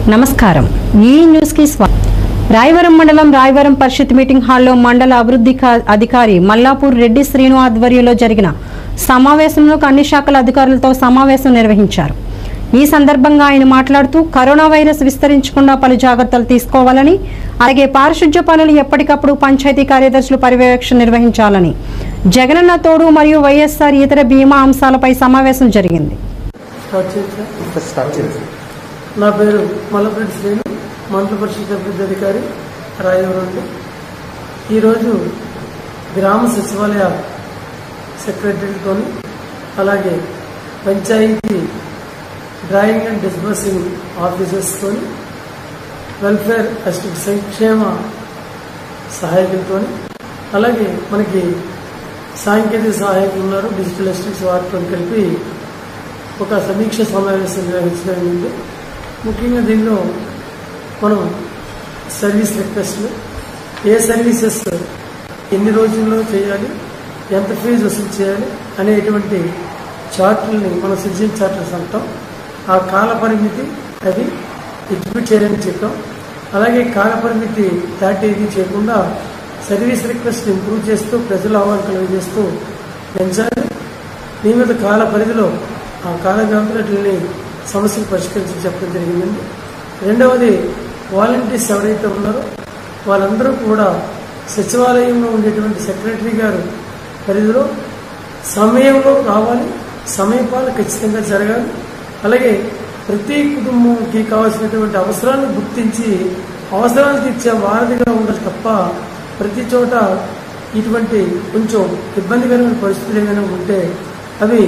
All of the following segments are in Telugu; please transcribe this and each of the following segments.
నమస్కారం ఈ న్యూస్ కి స్వా రాయవరం మండలం రాయవరం పరిషత్ మీటింగ్ హాల్లో మండల అభివృద్ధి కా- అధికారి మల్లాపూర్ రెడ్డి శ్రీను ఆధ్వర్యంలో జరిగిన సమావేశంలో అన్ని శాఖల అధికారులతో సమావేశం నిర్వహించారు ఈ సందర్భంగా ఆయన మాట్లాడుతూ కరోనా వైరస్ విస్తరించకుండా పలు జాగ్రత్తలు తీసుకోవాలని అలాగే పారిశుధ్య పనులు ఎప్పటికప్పుడు పంచాయతీ కార్యదర్శులు పర్యవేక్షణ నిర్వహించాలని జగనన్న తోడు మరియు వైఎస్ఆర్ ఇతర బీమా అంశాలపై సమావేశం జరిగింది స్టార్ట్ చేయొచ్చా? స్టార్ట్ చేసి నా పేరు మల్లపరెడ్డి శ్రీను మండల పరిషత్ అభివృద్ధి అధికారి రాయవరం అండి ఈరోజు గ్రామ సచివాలయ సెక్రటరీతో అలాగే పంచాయతీ డ్రాయింగ్ అండ్ డిస్బర్సింగ్ ఆఫీసర్స్తో వెల్ఫేర్ అసిస్టెంట్ సంక్షేమ సహాయకులతో అలాగే మనకి సాంకేతిక సహాయకులు ఉన్నారు డిజిటల్ అసిస్టెంట్స్ వారితో కలిపి ఒక సమీక్ష సమావేశం నిర్వహించడం జరిగింది ముఖ్యంగా దీనిలో మనం సర్వీస్ రిక్వెస్ట్లు ఏ సర్వీసెస్ ఎన్ని రోజుల్లో చేయాలి ఎంత ఫీజు వసూలు చేయాలి అనేటువంటి చార్టుల్ని మనం సిటిజన్ చార్టర్స్ అంటాం ఆ కాల పరిమితి అది ఎగ్జిక్యూట్ చేయాలని చెప్పాం అలాగే కాల పరిమితి దాటేది చేయకుండా సర్వీస్ రిక్వెస్ట్ ఇంప్రూవ్ చేస్తూ ప్రజల ఆహ్వానం కలిగజేస్తూ పెంచాలి నియమిత కాల పరిధిలో ఆ కాల వ్యవధిని సమస్యలు పరిష్కరించి చెప్పడం జరిగిందండి రెండవది వాలంటీర్స్ ఎవరైతే ఉన్నారో వాళ్ళందరూ కూడా సచివాలయంలో ఉండేటువంటి సెక్రటరీ గారు పరిధిలో సమయంలో రావాలి సమయపాలు ఖచ్చితంగా జరగాలి అలాగే ప్రతి కుటుంబంకి కావాల్సినటువంటి అవసరాలను గుర్తించి అవసరాలు తీర్చే వారధిగా ఉండాలి తప్ప ప్రతి చోట ఇటువంటి కొంచెం ఇబ్బందికరమైన పరిస్థితులు ఏమైనా ఉంటే అవి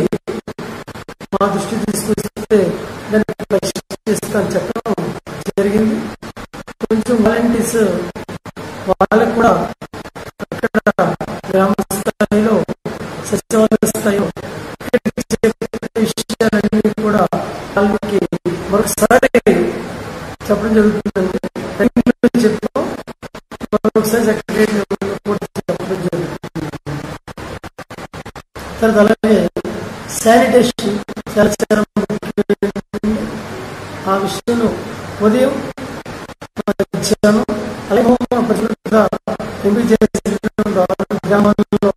మా దృష్టి తీసుకొస్తే దాన్ని పరిష్కరిస్తాను చెప్పడం జరిగింది కొంచెం వాలంటీర్స్ వాళ్ళకు కూడా అక్కడ గ్రామ స్థాయిలో సచివాలయ స్థాయిలో చెప్పే విషయాలన్నీ కూడా వాళ్ళకి మరొకసారి చెప్పడం జరుగుతుందండి టైంలో చెప్తాం మరొకసారి సెక్రటరీ కూడా చెప్పడం జరుగుతుంది తర్వాత అలాగే శానిటేషన్ చాలా చాలా ముఖ్యమైనటువంటి ఆ విషయంలో ఉదయం ఇచ్చాను అలాగే మన ప్రజలుగా ఎంపిక చేసినటువంటి ఆరు గ్రామాల్లో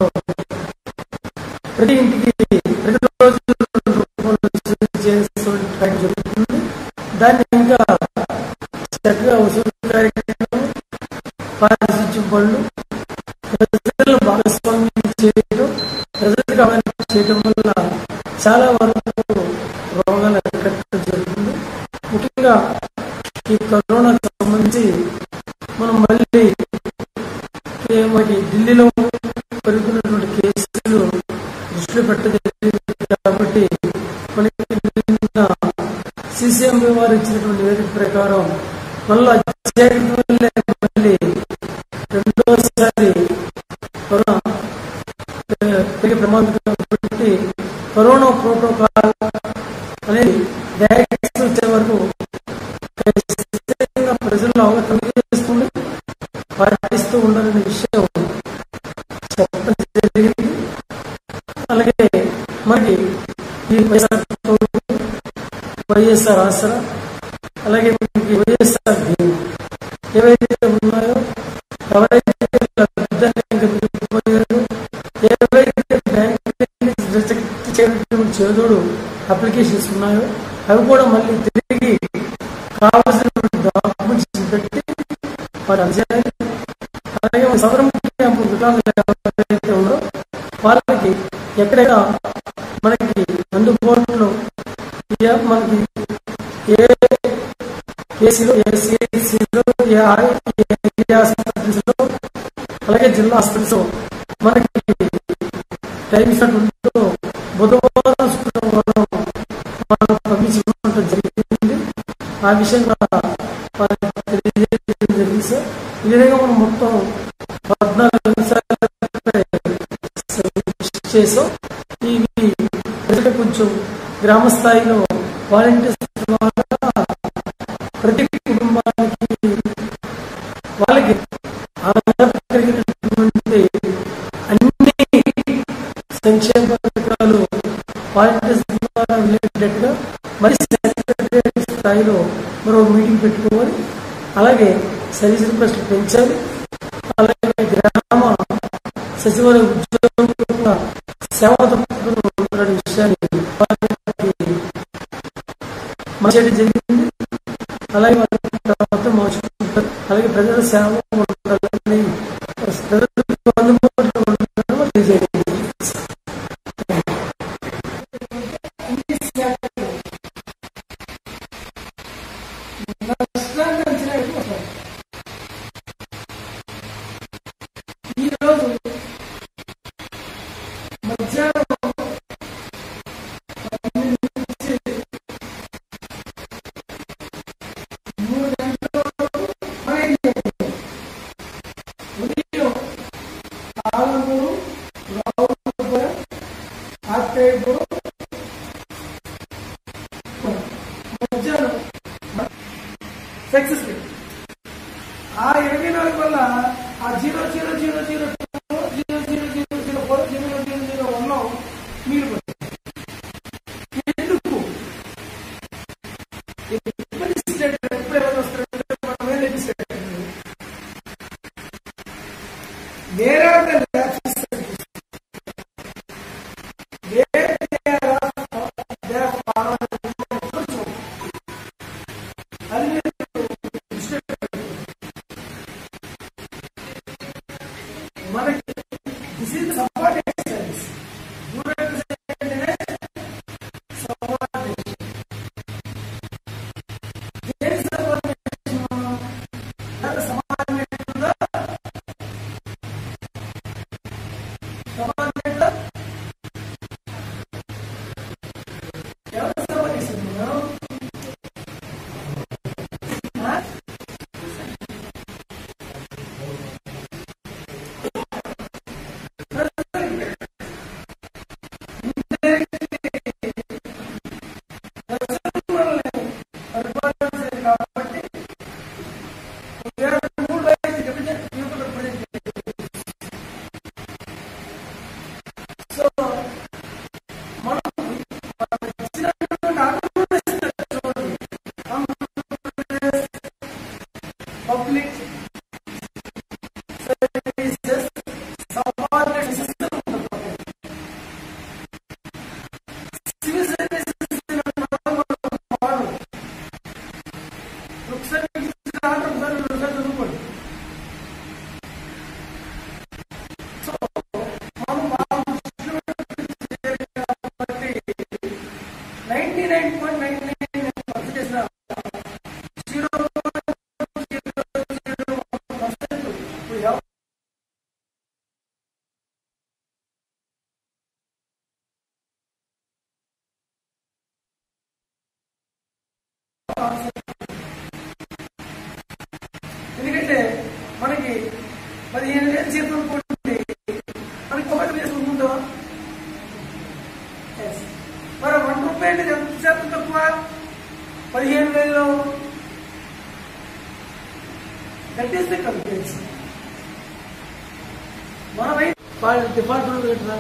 ప్రతి ఇంటికి ప్రతిరోజు రెండు రూపాయలు చేసేటువంటి కార్యం జరుగుతుంది దాన్ని ఇంకా చక్కగా వసూలు కార్యక్రమం పారిశుద్ధ్యం పనులు ప్రజలను భాగస్వామ్యం చేయడం ప్రజలకు అవన్నీ చేయడం వల్ల చాలా వరకు రోగాలు అరికట్టడం జరుగుతుంది ముఖ్యంగా ఈ కరోనాకు సంబంధించి మనం మళ్ళీ ఏ మనకి ఢిల్లీలో పెరుగుతున్నటువంటి కేసులు దృష్టిలో పెట్టలేదు కాబట్టి మనకి నిన్న సిసిఎంబి వారు ఇచ్చినటువంటి నివేదిక ప్రకారం మళ్ళీ అత్యధిక వల్లే మళ్ళీ రెండోసారి కరోనా పెరిగే ప్రమాదం కాబట్టి కరోనా ప్రోటోకాల్ అనేది వ్యాక్సిన్ వచ్చే వరకు ఖచ్చితంగా ప్రజల్లో అవగాహన చేస్తుంది పాటిస్తూ ఉండాలనే విషయం చెప్పడం జరిగింది అలాగే మనకి ఈ వైఎస్ఆర్ ప్రభుత్వం, వైఎస్ఆర్ ఆసరా అలాగే మనకి వైఎస్ఆర్ బీమా ఏవైతే ఉన్నాయో ఎవరైతే లబ్ధాన్ని మిగిలిపోయారో ఏవైతే బ్యాంక్ రిజెక్ట్ చేయడానికి చేదోడు అప్లికేషన్స్ ఉన్నాయో అవి కూడా మళ్ళీ తిరిగి కావాల్సిన డాక్యుమెంట్స్ పెట్టి వాటి అందజేయాలి అలాగే మన సదరం క్యాంపు వికలాంగులు ఎవరైతే ఉన్నారో వాళ్ళకి ఎక్కడైనా మనకి అందుబాటులో ఏ మనకి ఏ కేసీలో ఏ సిఐసిలో ఏ ఆ- ఏ ఏరియా హాస్పిటల్స్లో అలాగే జిల్లా హాస్పిటల్స్ మనకి టైం ఇచ్చినట్టు ఉంటుందో బుధవారం శుక్రవారం మనం పంపించడం జరిగింది ఆ విషయంగా వారికి తెలియజేయడం జరిగింది సార్ ఈ విధంగా మనం మొత్తం పద్నాలుగు అంశాలపై సమీక్ష చేసాం ఇవి ప్రజలకు కొంచెం గ్రామ స్థాయిలో వాలంటీర్స్ ద్వారా ప్రతి కుటుంబానికి వాళ్ళకి ఆధార కలిగినటువంటి అన్ని సంక్షేమ పథకాలు వాలంటీర్స్ ద్వారా రిలేటెడ్ గా మరి సెక్రటరీ స్థాయిలో మరో మీటింగ్ పెట్టుకోవాలి అలాగే సర్వీస్ రిక్వెస్ట్లు పెంచాలి అలాగే గ్రామ సచివాలయ ఉద్యోగుల సేవ తప్పకుండా ఉంటున్న విషయాన్ని వారికి మార్చేయడం జరిగింది అలాగే వారి తర్వాత మార్చుకుంటారు అలాగే ప్రజల సేవ ఉండాలని ప్రజలకు అందుబాటులో ఉండాలని వారు తెలియజేయడం జరిగింది. నష్టాన్ని అంచనా వేసి వస్తారు. ఈరోజు మధ్యాహ్నం పన్నెండు నుంచి మూడు గంటల వరకు మన ఏరియా ఉదయం ఆలంగూరు రావులపురం ఆత్రేయపురం మధ్యాహ్నం సక్సెస్ ఆ ఇరవై నాలుగు వల్ల ఆ zero zero zero zero zero zero zero zero four zero zero zero one లో మిగిలిపోతుంది ఎందుకు లెజిస్లేటర్ ఎప్పుడు ఎవరు వస్తారంటే మనమే లెజిస్లేటర్ వేరే అది మీరు దృష్టిలో పెట్టుకోండి. మనకి this is subordinate service bureaucracy అంటేనే సబార్డినేషన్ దేని సబార్డినేషన్ లేదా సబార్డినేట్ ఉందా సబార్డినేట్ ఎవరు సబార్డినేషన్ మనం ఆ? Public services subordinate system civil services వాడు ఒకసారి ఇచ్చిన ఆర్డర్ ఒకసారి రెండుసార్లు చదువుకోండి సో మనం బాగా దృష్టిలో పెట్టుకుని కాబట్టి ninety nine point nine nine percentage zero percent ఎందుకంటే మనకి పదిహేను వేలు జీతం అనుకోండి మనకి ఒకటి వేసుకుంటుందా Yes. మరి వన్ రూపాయలు ఎంత శాతం తక్కువ పదిహేను వేలలో దట్ ఈస్ ద కంపెనీస్ మన వాళ్ళ డిపార్ట్మెంట్ పెట్టరా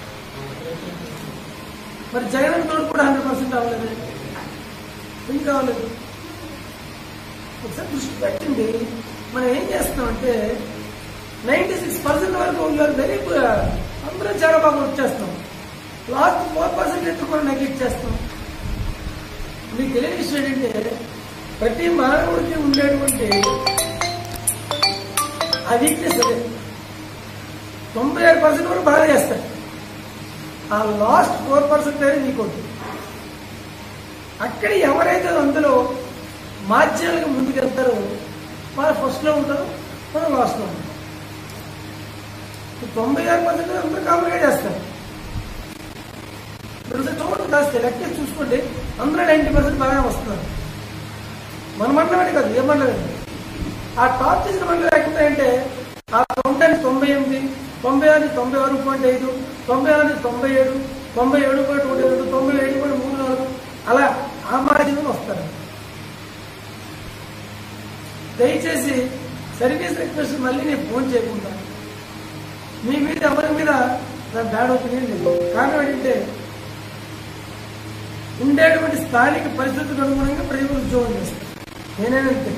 మరి జగన్ తోడు కూడా హండ్రెడ్ పర్సెంట్ అవ్వలేదు ఎందుకు కావలేదు ఒకసారి దృష్టి పెట్టండి మనం ఏం చేస్తామంటే నైంటీ సిక్స్ పర్సెంట్ వరకు ఉన్నారు వెరీ అందరూ చాలా బాగా వచ్చేస్తాం లాస్ట్ ఫోర్ పర్సెంట్ ఎత్తుకొని నెగ్లెక్ట్ చేస్తాం మీకు తెలియని విషయం ఏంటంటే ప్రతి మానవుడికి ఉండేటువంటి ఆ వీక్నెస్ అదే తొంభై ఆరు పర్సెంట్ వరకు బాగా చేస్తారు ఆ లాస్ట్ ఫోర్ పర్సెంట్ అనేది మీకు ఉంటుంది అక్కడ ఎవరైతే అందులో మాధ్యాలుగా ముందుకెళ్తారో వాళ్ళు ఫస్ట్లో ఉంటారు మనం లాస్ట్లో ఉంటాం ఈ తొంభై ఆరు పర్సెంట్ అందరూ కామన్గా చేస్తారు మీరు చూడండి కాస్తే లెక్క చూసుకోండి అందరూ నైంటీ పర్సెంట్ బాగా వస్తున్నారు మన మండలమే కాదు ఏ మండలం ఆ టాప్ చేసిన మండలం ఎక్కడ అంటే ఆ తొంభై తొంభై ఎనిమిది తొంభై ఆరు తొంభై ఆరు పాయింట్ ఐదు తొంభై ఆరు తొంభై ఏడు తొంభై ఏడు పాయింట్ ఒకటి రెండు తొంభై ఏడు పాయింట్ మూడు నాలుగు అలా ఆ మార్జిన్లో వస్తారు దయచేసి సర్వీస్ రిక్వెస్ట్ మళ్ళీ నేను ఫోన్ చేయకుండా మీ మీద ఎవరి మీద నా బ్యాడ్ ఒపీనియన్ లేదు కారణం ఏంటంటే ఉండేటువంటి స్థానిక పరిస్థితులకు అనుగుణంగా ప్రజలు ఉద్యోగం చేస్తారు నేనైనా అంతే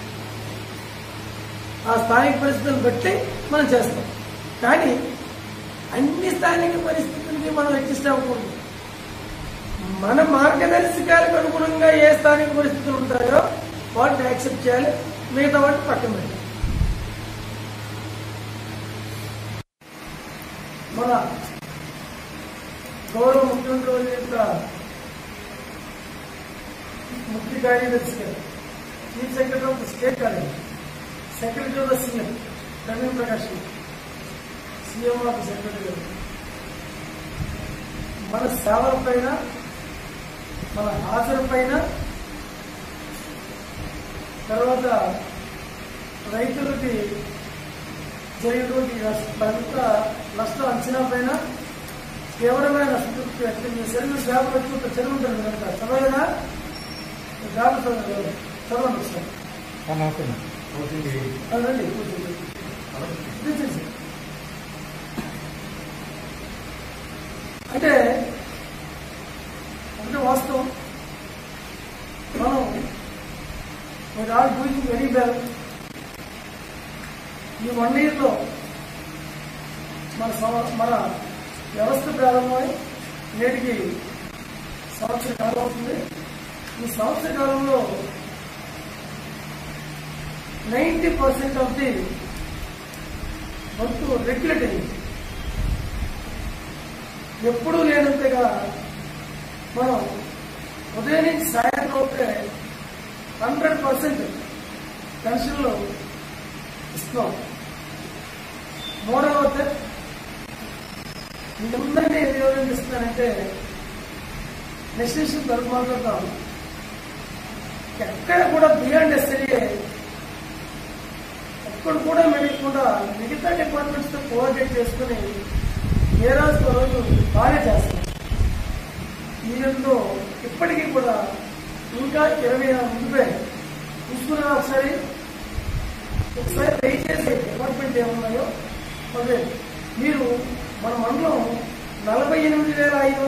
ఆ స్థానిక పరిస్థితులను బట్టి మనం చేస్తాం కానీ అన్ని స్థానిక పరిస్థితులకి మనం అడ్జస్ట్ అవ్వకూడదు మన మార్గదర్శకాలకు అనుగుణంగా ఏ స్థానిక పరిస్థితులు ఉంటాయో వాటిని యాక్సెప్ట్ చేయాలి మిగతా వాటిని పక్కన పెట్టాలి మన గౌరవ ముఖ్యమంత్రి వారి యొక్క ముఖ్య కార్యదర్శి గారు chief secretary of the state college secretary of the CM Praveen Prakash CM of the secretary గారు మన సేవల పైన మన హాజరు పైన తర్వాత రైతులకి జరిగినటువంటి నష్ట- పంట నష్టం అంచనా పైన తీవ్రమైన నష్టతృప్తి వ్యక్తం చేశారు మీరు పేపర్ వచ్చి ఒక చదివి ఉంటారు కనుక చదవలేదా పేపర్ చదవలేదు చదవండి ఒకసారి అది రండి కూర్చోండి. కూర్చోండి. అంటే అంటే వాస్తవం మనం మీరు ఆల్ డూయింగ్ వెరీ వెల్ ఈ వన్ ఇయర్లో మన సంవ- మన వ్యవస్థ ప్రారంభమై నేటికి సంవత్సర కాలం అవుతుంది ఈ సంవత్సర కాలంలో ninety percent of the work regulate అయింది ఎప్పుడూ లేనంతగా మనం ఉదయం నుంచి సాయంత్రం అయితే హండ్రెడ్ పర్సెంట్ పెన్షన్లు ఇస్తున్నాం మూడవది ఇంతమంది ఏది ఎవరైనా ఇస్తున్నానంటే నెక్స్ట్ విషయం తరపు మాట్లాడతాం ఎక్కడ కూడా బియాండ్ ఎస్ఎల్ఏ ఎక్కడ కూడా మెడకుండా మిగతా డిపార్ట్మెంట్స్ తో కోఆర్డినేట్ చేసుకుని ఏ రోజు ఒక రోజు బాగా చేస్తాం ఈ నెలలో ఇప్పటికీ కూడా ఇంకా ఇరవై ముందుపై చూసుకున్నా ఒకసారి ఒకసారి దయచేసి డిపార్ట్మెంట్ ఏమున్నాయో అదే మీరు మన మండలం నలభై ఎనిమిది వేల ఐదు